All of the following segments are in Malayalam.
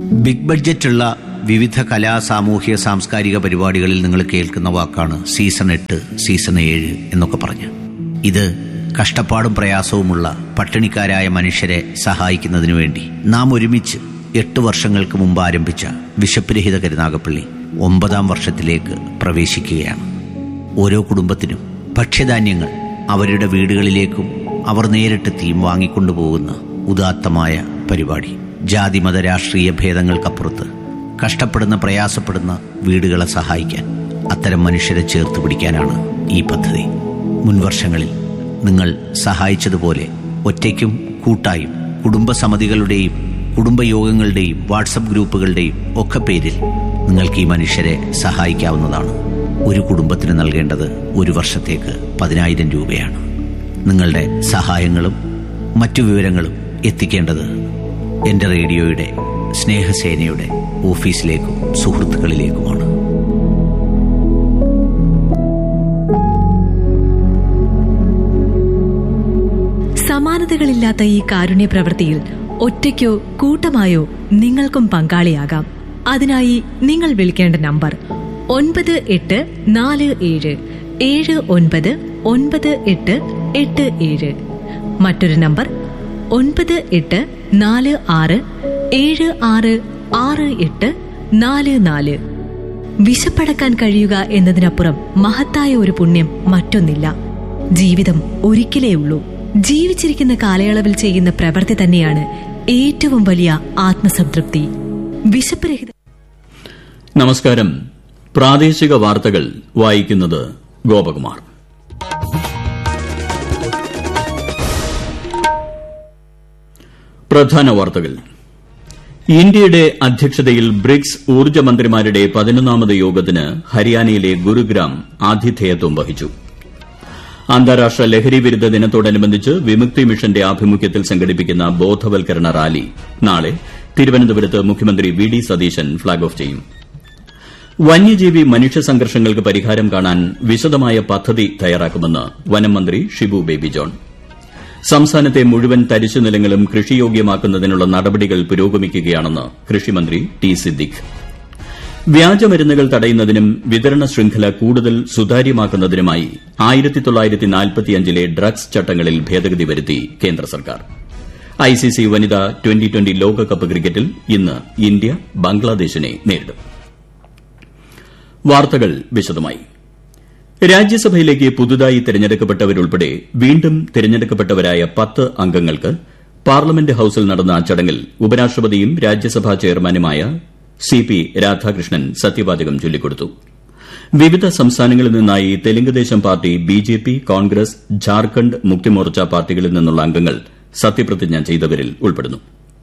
ബിഗ് ബഡ്ജറ്റുള്ള വിവിധ കലാ സാമൂഹ്യ സാംസ്കാരിക പരിപാടികളിൽ നിങ്ങൾ കേൾക്കുന്ന വാക്കാണ് സീസൺ എട്ട് സീസൺ ഏഴ് എന്നൊക്കെ പറഞ്ഞ് ഇത് കഷ്ടപ്പാടും പ്രയാസവുമുള്ള പട്ടിണിക്കാരായ മനുഷ്യരെ സഹായിക്കുന്നതിനു വേണ്ടി നാം ഒരുമിച്ച് എട്ട് വർഷങ്ങൾക്ക് മുമ്പ് ആരംഭിച്ച വിശപ്പ് രഹിത കരുനാഗപ്പള്ളി ഒമ്പതാം വർഷത്തിലേക്ക് പ്രവേശിക്കുകയാണ് ഓരോ കുടുംബത്തിനും ഭക്ഷ്യധാന്യങ്ങൾ അവരുടെ വീടുകളിലേക്കും അവർ നേരിട്ടെത്തിയും വാങ്ങിക്കൊണ്ടുപോകുന്ന ഉദാത്തമായ പരിപാടി ജാതി മത രാഷ്ട്രീയ ഭേദങ്ങൾക്കപ്പുറത്ത് കഷ്ടപ്പെടുന്ന പ്രയാസപ്പെടുന്ന വീടുകളെ സഹായിക്കാൻ അത്തരം മനുഷ്യരെ ചേർത്ത് പിടിക്കാനാണ് ഈ പദ്ധതി മുൻവർഷങ്ങളിൽ നിങ്ങൾ സഹായിച്ചതുപോലെ ഒറ്റയ്ക്കും കൂട്ടായും കുടുംബസമിതികളുടെയും കുടുംബയോഗങ്ങളുടെയും വാട്സപ്പ് ഗ്രൂപ്പുകളുടെയും ഒക്കെ പേരിൽ നിങ്ങൾക്ക് ഈ മനുഷ്യരെ സഹായിക്കാവുന്നതാണ് ഒരു കുടുംബത്തിന് നൽകേണ്ടത് ഒരു വർഷത്തേക്ക് പതിനായിരം രൂപയാണ് നിങ്ങളുടെ സഹായങ്ങളും മറ്റു വിവരങ്ങളും എത്തിക്കേണ്ടത് എൻ്റെ റേഡിയോയുടെ സ്നേഹസേനയുടെ ഓഫീസിലേക്കും സുഹൃത്തുക്കളിലേക്കുമാണ് സമാനതകളില്ലാത്ത ഈ കാരുണ്യ പ്രവൃത്തിയിൽ ഒറ്റയ്ക്കോ കൂട്ടമായോ നിങ്ങൾക്കും പങ്കാളിയാകാം അതിനായി നിങ്ങൾ വിളിക്കേണ്ട നമ്പർ ഒൻപത് എട്ട് നാല് ഏഴ് ഏഴ് ഒൻപത് ഒൻപത് എട്ട് എട്ട് ഏഴ് മറ്റൊരു നമ്പർ ഒൻപത് എട്ട് നാല് ആറ് ഏഴ് ആറ് ആറ് എട്ട് നാല് നാല് വിശപ്പടക്കാൻ കഴിയുക എന്നതിനപ്പുറം മഹത്തായ ഒരു പുണ്യം മറ്റൊന്നില്ല ജീവിതം ഒരിക്കലേ ഉള്ളൂ ജീവിച്ചിരിക്കുന്ന കാലയളവിൽ ചെയ്യുന്ന പ്രവൃത്തി തന്നെയാണ് ഏറ്റവും വലിയ ആത്മസംതൃപ്തി വിശപ്പ് രഹിത നമസ്കാരം പ്രാദേശിക വാർത്തകൾ വായിക്കുന്നത് ഗോപകുമാർ പ്രധാന വാർത്തകൾ ഇന്ത്യയുടെ അധ്യക്ഷതയിൽ ബ്രിക്സ് ഊർജ്ജ മന്ത്രിമാരുടെ പതിനൊന്നാമത് യോഗത്തിന് ഹരിയാനയിലെ ഗുരുഗ്രാം ആതിഥേയത്വം വഹിച്ചു അന്താരാഷ്ട്ര ലഹരി വിരുദ്ധ ദിനത്തോടനുബന്ധിച്ച് വിമുക്തി മിഷന്റെ ആഭിമുഖ്യത്തിൽ സംഘടിപ്പിക്കുന്ന ബോധവൽക്കരണ റാലി നാളെ തിരുവനന്തപുരത്ത് മുഖ്യമന്ത്രി V D Satheesan flag off ചെയ്യും വന്യജീവി മനുഷ്യ സംഘർഷങ്ങൾക്ക് പരിഹാരം കാണാൻ വിശദമായ പദ്ധതി തയ്യാറാക്കുമെന്ന് വനം മന്ത്രി ഷിബു ബേബി ജോൺ സംസ്ഥാനത്തെ മുഴുവൻ തരിശു നിലങ്ങളും കൃഷിയോഗ്യമാക്കുന്നതിനുള്ള നടപടികൾ പുരോഗമിക്കുകയാണെന്ന് കൃഷിമന്ത്രി ടി സിദ്ദിഖ് വ്യാജമരുന്നുകൾ തടയുന്നതിനും വിതരണ ശൃംഖല കൂടുതൽ സുതാര്യമാക്കുന്നതിനുമായി ലെ ഡ്രഗ്സ് ചട്ടങ്ങളിൽ ഭേദഗതി വരുത്തി കേന്ദ്ര സർക്കാർ ഐസിസി വനിതാ ട്വന്റി ട്വന്റി ലോകകപ്പ് ക്രിക്കറ്റിൽ ഇന്ന് ഇന്ത്യ ബംഗ്ലാദേശിനെ നേരിടും വാർത്തകൾ വിശദമായി രാജ്യസഭയിലേക്ക് പുതുതായി തെരഞ്ഞെടുക്കപ്പെട്ടവരുൾപ്പെടെ വീണ്ടും തെരഞ്ഞെടുക്കപ്പെട്ടവരായ പത്ത് അംഗങ്ങൾക്ക് പാർലമെന്റ് ഹൌസിൽ നടന്ന ചടങ്ങിൽ ഉപരാഷ്ട്രപതിയും രാജ്യസഭാ ചെയർമാനുമായ സി പി രാധാകൃഷ്ണൻ സത്യവാചകം ചൊല്ലിക്കൊടുത്തു വിവിധ സംസ്ഥാനങ്ങളിൽ നിന്നായി Telugu Desam party BJP Congress Jharkhand Mukti Morcha പാർട്ടികളിൽ നിന്നുള്ള അംഗങ്ങൾ സത്യപ്രതിജ്ഞ ചെയ്തവരിൽ ഉൾപ്പെടുന്നു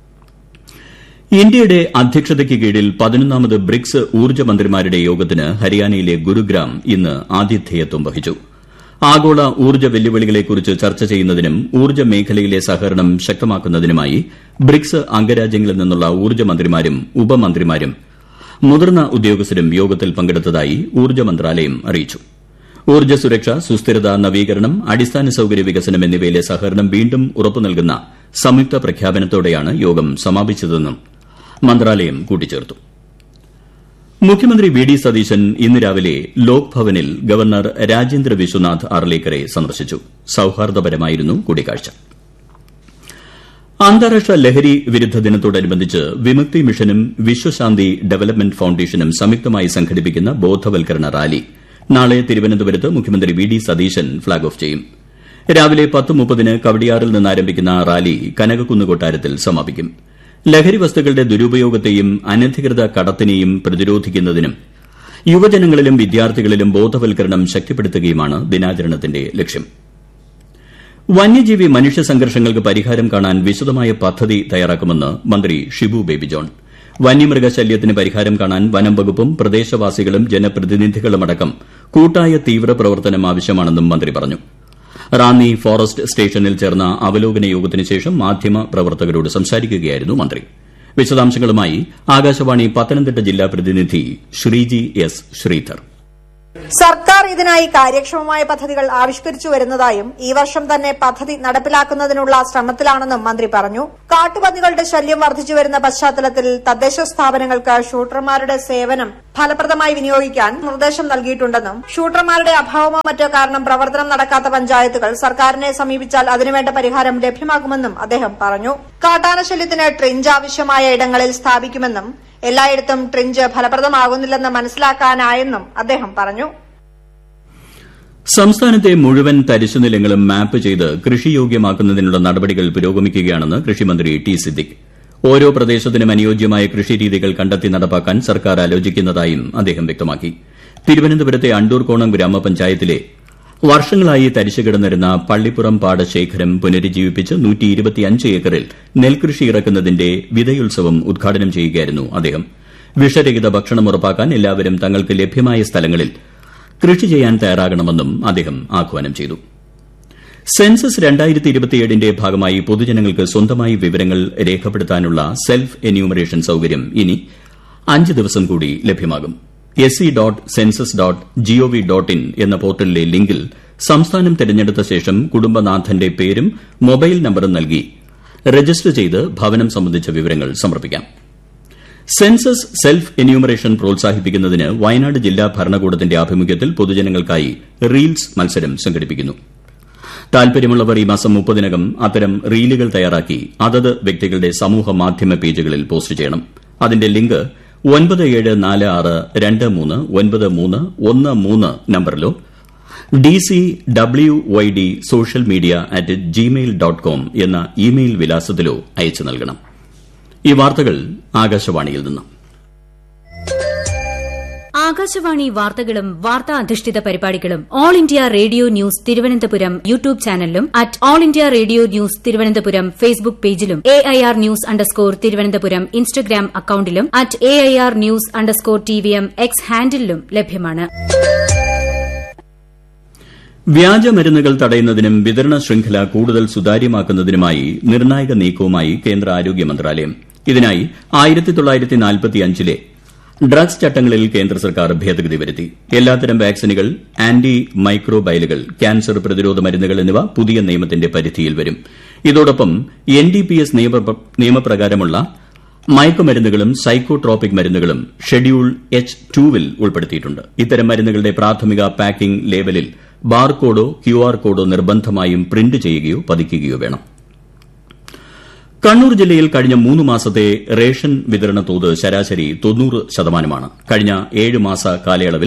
ഇന്ത്യയുടെ അധ്യക്ഷതയ്ക്ക് കീഴിൽ പതിനൊന്നാമത് ബ്രിക്സ് ഊർജ്ജ മന്ത്രിമാരുടെ യോഗത്തിന് ഹരിയാനയിലെ ഗുരുഗ്രാം ഇന്ന് ആതിഥേയത്വം വഹിച്ചു ആഗോള ഊർജ്ജ വെല്ലുവിളികളെക്കുറിച്ച് ചർച്ച ചെയ്യുന്നതിനും ഊർജ്ജ മേഖലയിലെ സഹകരണം ശക്തമാക്കുന്നതിനുമായി ബ്രിക്സ് അംഗരാജ്യങ്ങളിൽ നിന്നുള്ള ഊർജ്ജ മന്ത്രിമാരും ഉപമന്ത്രിമാരും മുതിർന്ന ഉദ്യോഗസ്ഥരും യോഗത്തിൽ പങ്കെടുത്തതായി ഊർജ്ജ മന്ത്രാലയം അറിയിച്ചു ഊർജ്ജ സുരക്ഷ സുസ്ഥിരത നവീകരണം അടിസ്ഥാന സൌകര്യ വികസനം എന്നിവയിലെ സഹകരണം വീണ്ടും ഉറപ്പു നൽകുന്ന സംയുക്ത പ്രഖ്യാപനത്തോടെയാണ് യോഗം സമാപിച്ചതെന്നും മന്ത്രാലയം കൂട്ടിച്ചേർത്തു മുഖ്യമന്ത്രി വി ഡി സതീശൻ ഇന്ന് രാവിലെ ലോക് ഭവനിൽ ഗവർണർ രാജേന്ദ്ര വിശ്വനാഥ് അർലേക്കറെ സന്ദർശിച്ചു സൌഹാർദ്ദപരമായിരുന്നു കൂടിക്കാഴ്ച അന്താരാഷ്ട്ര ലഹരി വിരുദ്ധ ദിനത്തോടനുബന്ധിച്ച് വിമുക്തി മിഷനും വിശ്വശാന്തി ഡെവലപ്മെന്റ് ഫൌണ്ടേഷനും സംയുക്തമായി സംഘടിപ്പിക്കുന്ന ബോധവൽക്കരണ റാലി നാളെ തിരുവനന്തപുരത്ത് മുഖ്യമന്ത്രി V D Satheesan flag off ചെയ്യും രാവിലെ പത്ത് മുപ്പതിന് കവടിയാറിൽ നിന്ന് ആരംഭിക്കുന്ന റാലി കനകക്കുന്ന് കൊട്ടാരത്തിൽ സമാപിക്കും ലഹരി വസ്തുക്കളുടെ ദുരുപയോഗത്തെയും അനധികൃത കടത്തിനെയും പ്രതിരോധിക്കുന്നതിനും യുവജനങ്ങളിലും വിദ്യാർത്ഥികളിലും ബോധവൽക്കരണം ശക്തിപ്പെടുത്തുകയുമാണ് ദിനാചരണത്തിന്റെ ലക്ഷ്യം വന്യജീവി മനുഷ്യ സംഘർഷങ്ങൾക്ക് പരിഹാരം കാണാൻ വിശദമായ പദ്ധതി തയ്യാറാക്കുമെന്ന് മന്ത്രി ഷിബു ബേബി ജോൺ വന്യമൃഗശല്യത്തിന് പരിഹാരം കാണാൻ വനം വകുപ്പും പ്രദേശവാസികളും ജനപ്രതിനിധികളുമടക്കം കൂട്ടായ തീവ്രപ്രവർത്തനം ആവശ്യമാണെന്നും മന്ത്രി പറഞ്ഞു റാന്നി ഫോറസ്റ്റ് സ്റ്റേഷനിൽ ചേർന്ന അവലോകന യോഗത്തിന് ശേഷം മാധ്യമ പ്രവർത്തകരോട് സംസാരിക്കുകയായിരുന്നു മന്ത്രി വിശദാംശങ്ങളുമായി ആകാശവാണി പത്തനംതിട്ട ജില്ലാ പ്രതിനിധി ശ്രീജി എസ് ശ്രീധർ സർക്കാർ ഇതിനായി കാര്യക്ഷമമായ പദ്ധതികൾ ആവിഷ്കരിച്ചു വരുന്നതായും ഈ വർഷം തന്നെ പദ്ധതി നടപ്പിലാക്കുന്നതിനുള്ള ശ്രമത്തിലാണെന്നും മന്ത്രി പറഞ്ഞു കാട്ടുപന്നികളുടെ ശല്യം വർദ്ധിച്ചു വരുന്ന പശ്ചാത്തലത്തിൽ തദ്ദേശ സ്ഥാപനങ്ങൾക്ക് ഷൂട്ടർമാരുടെ സേവനം ഫലപ്രദമായി വിനിയോഗിക്കാൻ നിർദ്ദേശം നൽകിയിട്ടുണ്ടെന്നും ഷൂട്ടർമാരുടെ അഭാവമോ മറ്റോ കാരണം പ്രവർത്തനം നടക്കാത്ത പഞ്ചായത്തുകൾ സർക്കാരിനെ സമീപിച്ചാൽ അതിനുവേണ്ട പരിഹാരം ലഭ്യമാകുമെന്നും അദ്ദേഹം പറഞ്ഞു കാട്ടാനശല്യത്തിന് ട്രിഞ്ച് ആവശ്യമായ ഇടങ്ങളിൽ സ്ഥാപിക്കുമെന്നും എല്ലായിടത്തും ട്രിഞ്ച് ഫലപ്രദമാകുന്നില്ലെന്ന് മനസ്സിലാക്കാനായെന്നും അദ്ദേഹം പറഞ്ഞു സംസ്ഥാനത്തെ മുഴുവൻ തരിശുനിലങ്ങളും മാപ്പ് ചെയ്ത് കൃഷിയോഗ്യമാക്കുന്നതിനുള്ള നടപടികൾ പുരോഗമിക്കുകയാണെന്ന് കൃഷിമന്ത്രി ടി സിദ്ദിഖ് ഓരോ പ്രദേശത്തിനും അനുയോജ്യമായ കൃഷിരീതികൾ കണ്ടെത്തി നടപ്പാക്കാൻ സർക്കാർ ആലോചിക്കുന്നതായും അദ്ദേഹം വ്യക്തമാക്കി തിരുവനന്തപുരത്തെ അണ്ടൂർകോണം ഗ്രാമപഞ്ചായത്തിലെ വർഷങ്ങളായി തരിശു കിടന്നിരുന്ന പള്ളിപ്പുറം പാടശേഖരം പുനരുജ്ജീവിപ്പിച്ച് ഏക്കറിൽ നെൽകൃഷി ഇറക്കുന്നതിന്റെ വിതയുത്സവം ഉദ്ഘാടനം ചെയ്യുകയായിരുന്നു അദ്ദേഹം വിഷരഹിത ഭക്ഷണം ഉറപ്പാക്കാൻ എല്ലാവരും തങ്ങൾക്ക് ലഭ്യമായ സ്ഥലങ്ങളിൽ കൃഷി ചെയ്യാൻ തയ്യാറാകണമെന്നും അദ്ദേഹം ആഹ്വാനം ചെയ്തു സെൻസസ് ന്റെ ഭാഗമായി പൊതുജനങ്ങൾക്ക് സ്വന്തമായി വിവരങ്ങൾ രേഖപ്പെടുത്താനുള്ള സെൽഫ് എന്യൂമറേഷൻ സൌകര്യം ഇനി അഞ്ച് ദിവസം കൂടി ലഭ്യമാകും S C dot census dot GOV dot in എന്ന പോർട്ടലിലെ ലിങ്കിൽ സംസ്ഥാനം തെരഞ്ഞെടുത്ത ശേഷം കുടുംബനാഥന്റെ പേരും മൊബൈൽ നമ്പറും നൽകി രജിസ്റ്റർ ചെയ്ത് ഭവനം സംബന്ധിച്ച വിവരങ്ങൾ സമർപ്പിക്കാം സെൻസസ് സെൽഫ് എന്യൂമറേഷൻ പ്രോത്സാഹിപ്പിക്കുന്നതിന് വയനാട് ജില്ലാ ഭരണകൂടത്തിന്റെ ആഭിമുഖ്യത്തിൽ പൊതുജനങ്ങൾക്കായി റീൽസ് മത്സരം സംഘടിപ്പിക്കുന്നു താൽപര്യമുള്ളവർ ഈ മാസം മുപ്പതിനകം അത്തരം റീലുകൾ തയ്യാറാക്കി അതത് വ്യക്തികളുടെ സമൂഹ മാധ്യമ പേജുകളിൽ പോസ്റ്റ് ചെയ്യണം അതിന്റെ ലിങ്ക് ഒൻപത് ഏഴ് നാല് ആറ് രണ്ട് മൂന്ന് ഒൻപത് മൂന്ന് ഒന്ന് മൂന്ന് നമ്പറിലോ D C W Y D social media at Gmail dot com എന്ന ഇമെയിൽ വിലാസത്തിലോ അയച്ചു നൽകണം ഈ വാർത്തകൾ ആകാശവാണിയിൽ നിന്ന് ആകാശവാണി വാർത്തകളും വാർത്താ അധിഷ്ഠിത പരിപാടികളും All India Radio news Thiruvananthapuram YouTube ചാനലിലും at All India Radio news Thiruvananthapuram Facebook പേജിലും A I R news underscore Thiruvananthapuram Instagram അക്കൌണ്ടിലും at A I R news underscore T V M X ഹാൻഡിലും ലഭ്യമാണ് വ്യാജമരുന്നുകൾ തടയുന്നതിനും വിതരണ ശൃംഖല കൂടുതൽ സുതാര്യമാക്കുന്നതിനുമായി നിർണായക നീക്കവുമായി കേന്ദ്ര ആരോഗ്യ മന്ത്രാലയം ഇതിനായി ലെ ഡ്രഗ്സ് ചട്ടങ്ങളിൽ കേന്ദ്ര സർക്കാർ ഭേദഗതി വരുത്തി എല്ലാത്തരം വാക്സിനുകൾ ആന്റി മൈക്രോബയലുകൾ ക്യാൻസർ പ്രതിരോധ മരുന്നുകൾ എന്നിവ പുതിയ നിയമത്തിന്റെ പരിധിയിൽ വരും ഇതോടൊപ്പം എൻ ഡി പി എസ് നിയമപ്രകാരമുള്ള മയക്കുമരുന്നുകളും സൈക്കോട്രോപിക് മരുന്നുകളും ഷെഡ്യൂൾ എച്ച് ടൂവിൽ ഉൾപ്പെടുത്തിയിട്ടുണ്ട് ഇത്തരം മരുന്നുകളുടെ പ്രാഥമിക പാക്കിംഗ് ലേബലിൽ ബാർകോഡോ ക്യു ആർ കോഡോ നിർബന്ധമായും പ്രിന്റ് ചെയ്യുകയോ പതിക്കുകയോ വേണം കണ്ണൂർ ജില്ലയിൽ കഴിഞ്ഞ മൂന്ന് മാസത്തെ റേഷൻ വിതരണ തോത് ശരാശരി തൊണ്ണൂറ് ശതമാനമാണ് കഴിഞ്ഞ ഏഴ് മാസ കാലയളവിൽ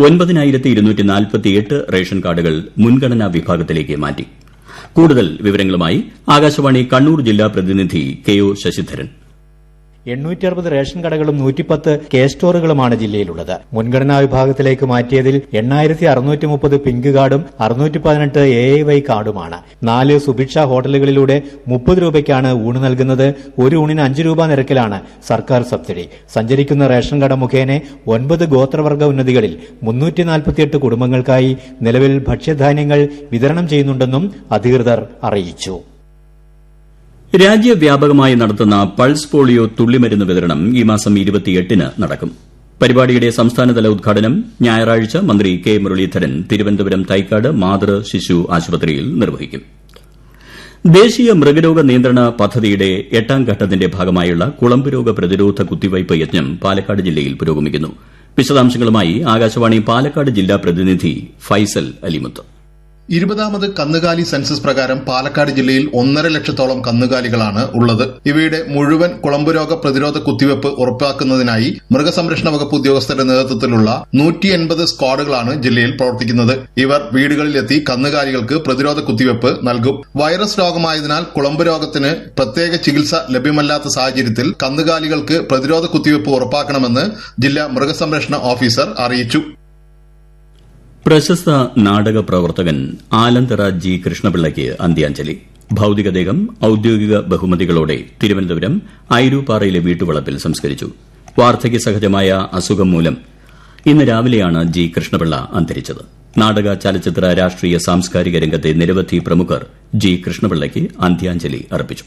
റേഷൻ കാർഡുകൾ മുൻഗണനാ വിഭാഗത്തിലേക്ക് മാറ്റി കൂടുതൽ വിവരങ്ങളുമായി ആകാശവാണി കണ്ണൂർ ജില്ലാ പ്രതിനിധി കെ ഒ ശശിധരൻ എണ്ണൂറ്റി അറുപത് റേഷൻ കടകളും നൂറ്റിപ്പത്ത് കെ സ്റ്റോറുകളുമാണ് ജില്ലയിലുള്ളത് മുൻഗണനാ വിഭാഗത്തിലേക്ക് മാറ്റിയതിൽ എണ്ണായിരത്തി അറുന്നൂറ്റി മുപ്പത് പിങ്ക് കാർഡും അറുന്നൂറ്റി പതിനെട്ട് എ ഐ വൈ കാർഡുമാണ് നാല് സുഭിക്ഷ ഹോട്ടലുകളിലൂടെ മുപ്പത് രൂപയ്ക്കാണ് ഊണ് നൽകുന്നത് ഒരു ഊണിന് അഞ്ച് രൂപ നിരക്കിലാണ് സർക്കാർ സബ്സിഡി സഞ്ചരിക്കുന്ന റേഷൻ കട മുഖേന ഒൻപത് ഗോത്രവർഗ ഉന്നതികളിൽ മുന്നൂറ്റി നാൽപ്പത്തിയെട്ട് കുടുംബങ്ങൾക്കായി നിലവിൽ ഭക്ഷ്യധാന്യങ്ങൾ വിതരണം ചെയ്യുന്നുണ്ടെന്നും അധികൃതർ അറിയിച്ചു രാജ്യവ്യാപകമായി നടത്തുന്ന പൾസ് പോളിയോ തുള്ളിമരുന്ന് വിതരണം ഈ മാസം ന് നടക്കും പരിപാടിയുടെ സംസ്ഥാനതല ഉദ്ഘാടനം ഞായറാഴ്ച മന്ത്രി കെ മുരളീധരൻ തിരുവനന്തപുരം തൈക്കാട് മാതൃ ശിശു ആശുപത്രിയിൽ നിർവഹിക്കും ദേശീയ മൃഗരോഗ നിയന്ത്രണ പദ്ധതിയുടെ എട്ടാം ഘട്ടത്തിന്റെ ഭാഗമായുള്ള കുളമ്പ് രോഗ പ്രതിരോധ കുത്തിവയ്പ് യജ്ഞം പാലക്കാട് ജില്ലയിൽ പുരോഗമിക്കുന്നു വിശദാംശങ്ങളുമായി ആകാശവാണി പാലക്കാട് ജില്ലാ പ്രതിനിധി ഫൈസൽ അലിമുത്ത് ഇരുപതാമത് കന്നുകാലി സെൻസസ് പ്രകാരം പാലക്കാട് ജില്ലയിൽ ഒന്നര ലക്ഷത്തോളം കന്നുകാലികളാണ് ഉള്ളത് ഇവയുടെ മുഴുവൻ കുളമ്പുരോഗ പ്രതിരോധ കുത്തിവയ്പ് ഉറപ്പാക്കുന്നതിനായി മൃഗസംരക്ഷണ വകുപ്പ് ഉദ്യോഗസ്ഥരുടെ നേതൃത്വത്തിലുള്ള നൂറ്റി എൺപത് സ്ക്വാഡുകളാണ് ജില്ലയിൽ പ്രവർത്തിക്കുന്നത് ഇവർ വീടുകളിലെത്തി കന്നുകാലികൾക്ക് പ്രതിരോധ കുത്തിവയ്പ് നൽകും വൈറസ് രോഗമായതിനാൽ കുളമ്പ് രോഗത്തിന് പ്രത്യേക ചികിത്സ ലഭ്യമല്ലാത്ത സാഹചര്യത്തിൽ കന്നുകാലികൾക്ക് പ്രതിരോധ കുത്തിവയ്പ് ഉറപ്പാക്കണമെന്ന് ജില്ലാ മൃഗസംരക്ഷണ ഓഫീസർ അറിയിച്ചു പ്രശസ്ത നാടക പ്രവർത്തകൻ ആലന്തറ ജി കൃഷ്ണപിള്ളയ്ക്ക് അന്ത്യാഞ്ജലി ഭൌതികദേഹം ഔദ്യോഗിക ബഹുമതികളോടെ തിരുവനന്തപുരം ഐരൂപ്പാറയിലെ വീട്ടുവളപ്പിൽ സംസ്കരിച്ചു വാർദ്ധക്യ സഹജമായ അസുഖം മൂലം ഇന്ന് രാവിലെയാണ് ജി കൃഷ്ണപിള്ള അന്തരിച്ചത് നാടക ചലച്ചിത്ര രാഷ്ട്രീയ സാംസ്കാരിക രംഗത്തെ നിരവധി പ്രമുഖർ ജി കൃഷ്ണപിള്ളയ്ക്ക് അന്ത്യാഞ്ജലി അർപ്പിച്ചു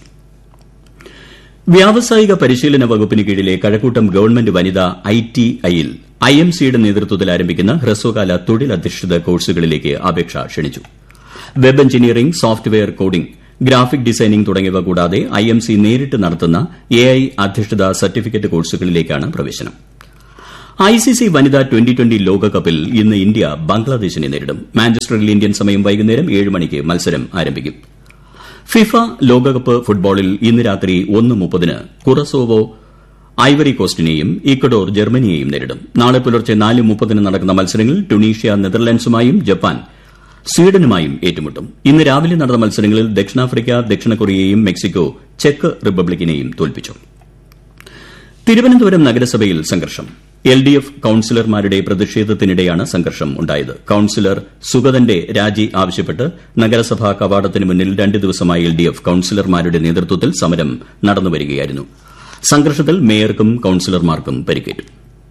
വ്യാവസായിക പരിശീലന വകുപ്പിന് കീഴിലെ കഴക്കൂട്ടം ഗവൺമെന്റ് വനിതാ ഐ ടി ഐയിൽ ഐ എം സിയുടെ നേതൃത്വത്തിൽ ആരംഭിക്കുന്ന ഹ്രസ്വകാല തൊഴിലധിഷ്ഠിത കോഴ്സുകളിലേക്ക് അപേക്ഷ ക്ഷണിച്ചു web engineering software coding graphic designing തുടങ്ങിയവ കൂടാതെ ഐ എം സി നേരിട്ട് നടത്തുന്ന എ ഐ അധിഷ്ഠിത സർട്ടിഫിക്കറ്റ് കോഴ്സുകളിലേക്കാണ് പ്രവേശനം ഐ സി സി വനിതാ ട്വന്റി ട്വന്റി ലോകകപ്പിൽ ഇന്ന് ഇന്ത്യ ബംഗ്ലാദേശിനെ നേരിടും മാഞ്ചസ്റ്ററിൽ ഇന്ത്യൻ സമയം വൈകുന്നേരം ഏഴ് മണിക്ക് മത്സരം ആരംഭിക്കും ഫിഫ ലോകകപ്പ് ഫുട്ബോളിൽ ഇന്ന് രാത്രി ഒന്ന് മുപ്പതിന് കുറസോവോ ഐവറി കോസ്റ്റിനെയും ഇക്വഡോർ ജർമ്മനിയെയും നേരിടും നാളെ പുലർച്ചെ നാല് മുപ്പതിന് നടക്കുന്ന മത്സരങ്ങളിൽ ടുണീഷ്യ നെതർലൻഡ്സുമായും ജപ്പാൻ സ്വീഡനുമായും ഏറ്റുമുട്ടും ഇന്ന് രാവിലെ നടന്ന മത്സരങ്ങളിൽ ദക്ഷിണാഫ്രിക്ക ദക്ഷിണ കൊറിയയെയും മെക്സിക്കോ ചെക്ക് റിപ്പബ്ലിക്കിനെയും തോൽപ്പിച്ചു തിരുവനന്തപുരം നഗരസഭയിൽ സംഘർഷം എൽ ഡി എഫ് കൌൺസിലർമാരുടെ പ്രതിഷേധത്തിനിടെയാണ് സംഘർഷം ഉണ്ടായത് കൌൺസിലർ സുഗതന്റെ രാജി ആവശ്യപ്പെട്ട് നഗരസഭാ കവാടത്തിന് മുന്നിൽ രണ്ട് ദിവസമായി എൽ ഡി എഫ് കൌൺസിലർമാരുടെ നേതൃത്വത്തിൽ സമരം നടന്നുവരികയായിരുന്നു സംഘർഷത്തിൽ മേയർക്കും കൌൺസിലർമാർക്കും പരിക്കേറ്റു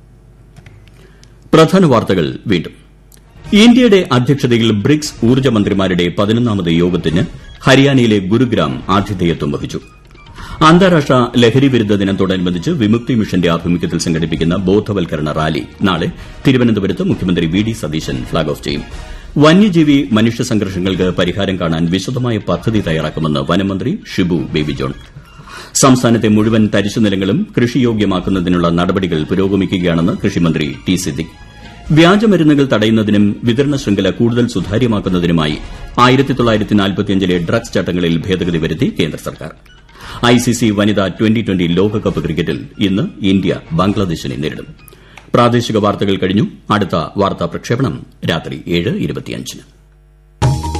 പ്രധാന വാർത്തകൾ വീണ്ടും ഇന്ത്യയുടെ അധ്യക്ഷതയിൽ ബ്രിക്സ് ഊർജ്ജ മന്ത്രിമാരുടെ പതിനൊന്നാമത് യോഗത്തിന് ഹരിയാനയിലെ ഗുരുഗ്രാം ആതിഥേയത്വം വഹിച്ചു അന്താരാഷ്ട്ര ലഹരി വിരുദ്ധ ദിനത്തോടനുബന്ധിച്ച് വിമുക്തി മിഷന്റെ ആഭിമുഖ്യത്തിൽ സംഘടിപ്പിക്കുന്ന ബോധവൽക്കരണ റാലി നാളെ തിരുവനന്തപുരത്ത് മുഖ്യമന്ത്രി V D Satheesan flag off ചെയ്യും വന്യജീവി മനുഷ്യ സംഘർഷങ്ങൾക്ക് പരിഹാരം കാണാൻ വിശദമായ പദ്ധതി തയ്യാറാക്കുമെന്ന് വനമന്ത്രി ഷിബു ബേബി ജോൺ സംസ്ഥാനത്തെ മുഴുവൻ തരിശുനിലങ്ങളും കൃഷിയോഗ്യമാക്കുന്നതിനുള്ള നടപടികൾ പുരോഗമിക്കുകയാണെന്ന് കൃഷിമന്ത്രി ടി സിദ്ദിഖ് വ്യാജമരുന്നുകൾ തടയുന്നതിനും വിതരണ ശൃംഖല കൂടുതൽ സുതാര്യമാക്കുന്നതിനുമായി ആയിരത്തി തൊള്ളായിരത്തി നാൽപ്പത്തിയഞ്ചിലെ ഡ്രഗ്സ് ചട്ടങ്ങളിൽ ഭേദഗതി വരുത്തി കേന്ദ്ര സർക്കാർ ഐസിസി വനിതാ ട്വന്റി ട്വന്റി ലോകകപ്പ് ക്രിക്കറ്റിൽ ഇന്ന് ഇന്ത്യ ബംഗ്ലാദേശിനെ നേരിടും പ്രാദേശിക വാർത്തകൾ കഴിഞ്ഞു അടുത്ത വാർത്താ പ്രക്ഷേപണം രാത്രി ഏഴ് ഇരുപത്തിയഞ്ചിന്